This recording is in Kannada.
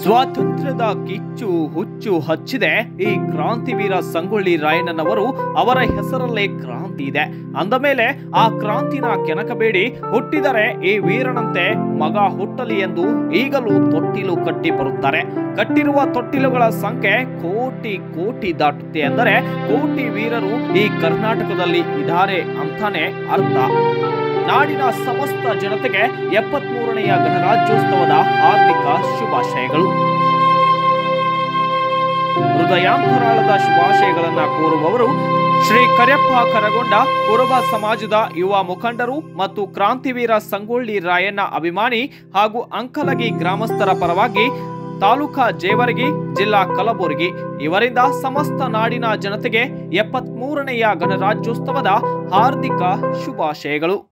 ಸ್ವಾತಂತ್ರ್ಯದ ಕಿಚ್ಚು ಹುಚ್ಚು ಹಚ್ಚಿದೆ ಈ ಕ್ರಾಂತಿವೀರ ಸಂಗೊಳ್ಳಿ ರಾಯಣ್ಣನವರು ಅವರ ಹೆಸರಲ್ಲೇ ಕ್ರಾಂತಿ ಇದೆ ಅಂದ ಮೇಲೆ ಆ ಕ್ರಾಂತಿನ ಕೆನಕಬೇಡಿ ಹುಟ್ಟಿದರೆ ಈ ವೀರನಂತೆ ಮಗ ಹುಟ್ಟಲಿ ಎಂದು ಈಗಲೂ ತೊಟ್ಟಿಲು ಕಟ್ಟಿ ಬರುತ್ತಾರೆ ಕಟ್ಟಿರುವ ತೊಟ್ಟಿಲುಗಳ ಸಂಖ್ಯೆ ಕೋಟಿ ಕೋಟಿ ದಾಟುತ್ತೆ ಅಂದರೆ ಕೋಟಿ ವೀರರು ಈ ಕರ್ನಾಟಕದಲ್ಲಿ ಇದ್ದಾರೆ ಅಂತಾನೆ ಅರ್ಥ ನಾಡಿನ ಸಮಸ್ತ ಜನತೆಗೆ ಎಪ್ಪತ್ಮೂರನೆಯ ಗಣರಾಜ್ಯೋತ್ಸವದ ಹಾರ್ದಿಕ ಶುಭಾಶಯಗಳು ಹೃದಯಾಂತರಾಳದ ಶುಭಾಶಯಗಳನ್ನ ಕೋರುವವರು ಶ್ರೀ ಕರೆಪ್ಪ ಕರಗೊಂಡ ಕುರುಬ ಸಮಾಜದ ಯುವ ಮುಖಂಡರು ಮತ್ತು ಕ್ರಾಂತಿವೀರ ಸಂಗೊಳ್ಳಿ ರಾಯಣ್ಣ ಅಭಿಮಾನಿ ಹಾಗೂ ಅಂಕಲಗಿ ಗ್ರಾಮಸ್ಥರ ಪರವಾಗಿ ತಾಲೂಕಾ ಜೇವರಗಿ ಜಿಲ್ಲಾ ಕಲಬುರಗಿ ಇವರಿಂದ ಸಮಸ್ತ ನಾಡಿನ ಜನತೆಗೆ ಎಪ್ಪತ್ಮೂರನೆಯ ಗಣರಾಜ್ಯೋತ್ಸವದ ಹಾರ್ದಿಕ ಶುಭಾಶಯಗಳು